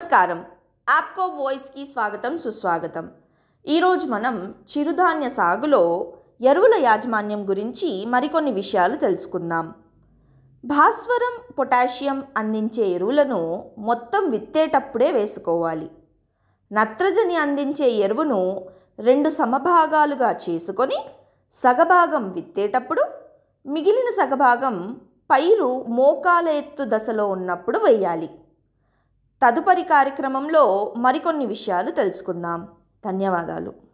నమస్కారం యాప్కో వాయిస్కి స్వాగతం సుస్వాగతం ఈరోజు మనం చిరుధాన్య సాగులో ఎరువుల యాజమాన్యం గురించి మరికొన్ని విషయాలు తెలుసుకుందాం భాస్వరం పొటాషియం అందించే ఎరువులను మొత్తం విత్తేటప్పుడే వేసుకోవాలి నత్రజని అందించే ఎరువును రెండు సమభాగాలుగా చేసుకొని సగభాగం విత్తేటప్పుడు మిగిలిన సగభాగం పైరు మోకాల ఎత్తు దశలో ఉన్నప్పుడు వేయాలి తదుపరి కార్యక్రమంలో మరికొన్ని విషయాలు తెలుసుకుందాం ధన్యవాదాలు